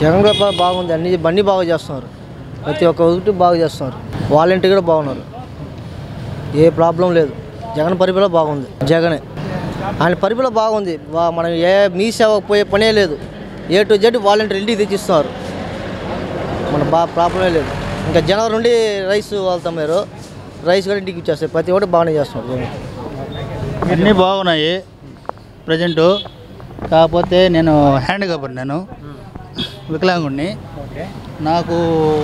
జగన్ గారు బా- బాగుంది అన్ని అన్ని బాగా చేస్తున్నారు ప్రతి ఒక్క ఒకటి బాగా చేస్తున్నారు వాలంటీర్ కూడా బాగున్నారు ఏ ప్రాబ్లం లేదు జగన్ పరిపాలన బాగుంది జగనే ఆయన పరిపాలన బాగుంది వా- మనం ఏ మీ సేవ పోయే పనే లేదు ఏ టు జెడ్ వాలంటీర్ ఇంటికి తెచ్చిస్తున్నారు మన బా ప్రాబ్లమే లేదు ఇంకా జనవరి నుండి రైస్ వెళ్తాం మీరు రైస్ కూడా ఇంటికి ఇచ్చేస్తారు ప్రతి ఒక్కటి బాగానే చేస్తున్నారు జగన్ అన్నీ బాగున్నాయి ప్రజెంటు కాకపోతే నేను హ్యాండ్ కబర్ నేను వికలాంగుడిని నాకు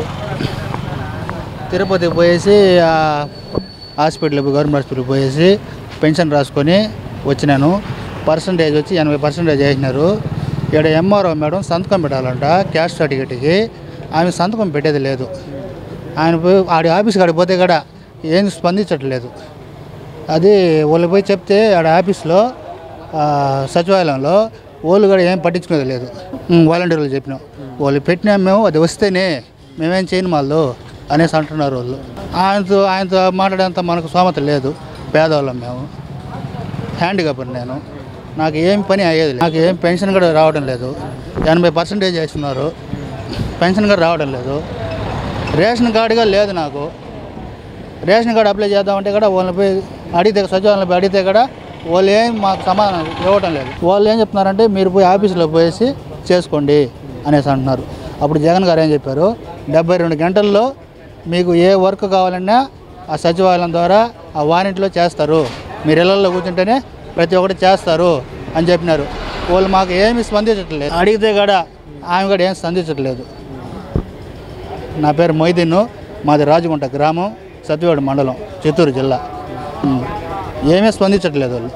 తిరుపతికి పోయేసి ఆ హాస్పిటల్కి గవర్నమెంట్ హాస్పిటల్కి పోయేసి పెన్షన్ రాసుకొని వచ్చినాను పర్సంటేజ్ వచ్చి ఎనభై పర్సెంటేజ్ వేసినారు ఇక్కడ ఎంఆర్ఓ మేడం సంతకం పెట్టాలంట క్యాస్ట్ సర్టిఫికేట్కి ఆమె సంతకం పెట్టేది లేదు ఆయన పోయి ఆడి ఆఫీస్ కాడికి పోతే కూడా ఏం స్పందించట్లేదు అది వాళ్ళు పోయి చెప్తే ఆడ ఆఫీస్లో ఆ, సచివాలయంలో వాళ్ళు కూడా ఏం పట్టించుకునేది లేదు ఉమ్, వాలంటీర్లు చెప్పినాం వాళ్ళు పెట్టినాం మేము అది వస్తేనే మేమేం చేయను వాళ్ళు అనేసి అంటున్నారు వాళ్ళు ఆయనతో ఆయనతో మాట్లాడేంత మనకు సోమత లేదు పేదవాళ్ళం మేము హ్యాండిక్యాప్ నేను నాకు ఏం పని అయ్యేది లేదు. నాకు ఏం పెన్షన్ కూడా రావడం లేదు ఎనభై పర్సెంటేజ్ వేస్తున్నారు పెన్షన్ కూడా రావడం లేదు రేషన్ కార్డుగా లేదు నాకు రేషన్ కార్డు అప్లై చేద్దామంటే కూడా వాళ్ళని పోయి అడిగితే సచివాలయంలో పోయి అడిగితే కూడా వాళ్ళు ఏం మాకు సమాధానం ఇవ్వటం లేదు వాళ్ళు ఏం చెప్తున్నారంటే మీరు పోయి ఆఫీసులో పోయేసి చేసుకోండి అనేసి అంటున్నారు అప్పుడు జగన్ గారు ఏం చెప్పారు డెబ్బై రెండు గంటల్లో మీకు ఏ వర్క్ కావాలన్నా ఆ సచివాలయం ద్వారా ఆ వారంటీలో చేస్తారు మీరు ఇళ్లలో కూర్చుంటేనే ప్రతి ఒక్కటి చేస్తారు అని చెప్పినారు వాళ్ళు మాకు ఏమి స్పందించట్లేదు అడిగితే కూడా ఆమె కూడా ఏం స్పందించట్లేదు నా పేరు మొయిదీన్ మాది రాజగుంట గ్రామం సత్యవాడ మండలం చిత్తూరు జిల్లా ఉమ్. ఏమీ స్పందించట్లేదు వాళ్ళు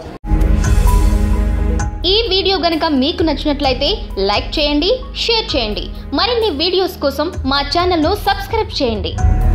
ఈ వీడియో గనుక మీకు నచ్చినట్లయితే లైక్ చేయండి షేర్ చేయండి మరిన్ని వీడియోస్ కోసం మా ఛానల్ను సబ్స్క్రైబ్ చేయండి